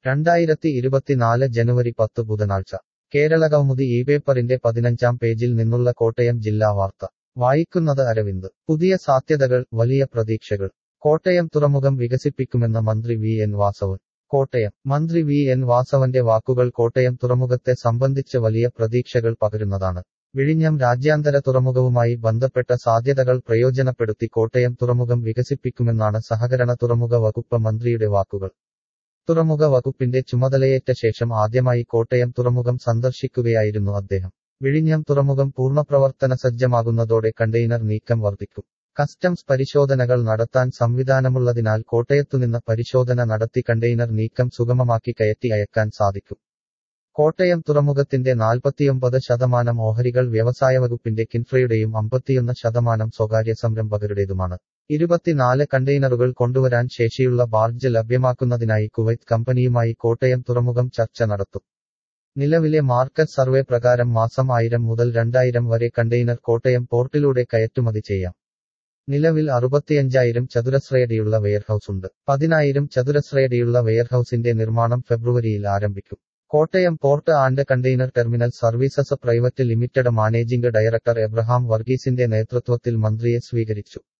രണ്ടായിരത്തി ഇരുപത്തിനാല് ജനുവരി പത്ത് ബുധനാഴ്ച കേരളകൗമുദി ഈ പേപ്പറിന്റെ പതിനഞ്ചാം പേജിൽ നിന്നുള്ള കോട്ടയം ജില്ലാ വാർത്ത വായിക്കുന്നത് അരവിന്ദ് പുതിയ സാധ്യതകൾ വലിയ പ്രതീക്ഷകൾ കോട്ടയം തുറമുഖം വികസിപ്പിക്കുമെന്ന മന്ത്രി വി എൻ വാസവൻ കോട്ടയം മന്ത്രി വി എൻ വാസവന്റെ വാക്കുകൾ കോട്ടയം തുറമുഖത്തെ സംബന്ധിച്ച് വലിയ പ്രതീക്ഷകൾ പകരുന്നതാണ് വിഴിഞ്ഞം രാജ്യാന്തര തുറമുഖവുമായി ബന്ധപ്പെട്ട സാധ്യതകൾ പ്രയോജനപ്പെടുത്തി കോട്ടയം തുറമുഖം വികസിപ്പിക്കുമെന്നാണ് സഹകരണ തുറമുഖ വകുപ്പ് മന്ത്രിയുടെ വാക്കുകൾ തുറമുഖ വകുപ്പിന്റെ ചുമതലയേറ്റ ശേഷം ആദ്യമായി കോട്ടയം തുറമുഖം സന്ദർശിക്കുകയായിരുന്നു അദ്ദേഹം വിഴിഞ്ഞം തുറമുഖം പൂർണ്ണപ്രവർത്തന സജ്ജമാകുന്നതോടെ കണ്ടെയ്നർ നീക്കം വർദ്ധിക്കും കസ്റ്റംസ് പരിശോധനകൾ നടത്താൻ സംവിധാനമുള്ളതിനാൽ കോട്ടയത്തുനിന്ന് പരിശോധന നടത്തി കണ്ടെയ്നർ നീക്കം സുഗമമാക്കി കയറ്റി അയക്കാൻ സാധിക്കും കോട്ടയം തുറമുഖത്തിന്റെ നാൽപ്പത്തിയൊമ്പത് ശതമാനം ഓഹരികൾ വ്യവസായ വകുപ്പിന്റെ കിൻഫ്രയുടെയും അമ്പത്തിയൊന്ന് ശതമാനം സ്വകാര്യ സംരംഭകരുടേതുമാണ് ഇരുപത്തിനാല് കണ്ടെയ്നറുകൾ കൊണ്ടുവരാൻ ശേഷിയുള്ള ബാർജ് ലഭ്യമാക്കുന്നതിനായി കുവൈത്ത് കമ്പനിയുമായി കോട്ടയം തുറമുഖം ചർച്ച നടത്തും നിലവിലെ മാർക്കറ്റ് സർവേ പ്രകാരം മാസം ആയിരം മുതൽ രണ്ടായിരം വരെ കണ്ടെയ്നർ കോട്ടയം പോർട്ടിലൂടെ കയറ്റുമതി ചെയ്യാം നിലവിൽ അറുപത്തിയഞ്ചായിരം ചതുരശ്രയടിയുള്ള വെയർഹൌസ് ഉണ്ട് പതിനായിരം ചതുരശ്രയടിയുള്ള വെയർഹൌസിന്റെ നിർമ്മാണം ഫെബ്രുവരിയിൽ ആരംഭിക്കും Kottayam port and container terminal services private limited managing director Abraham വർഗീസിന്റെ നേതൃത്വത്തിൽ മന്ത്രിയെ സ്വീകരിച്ചു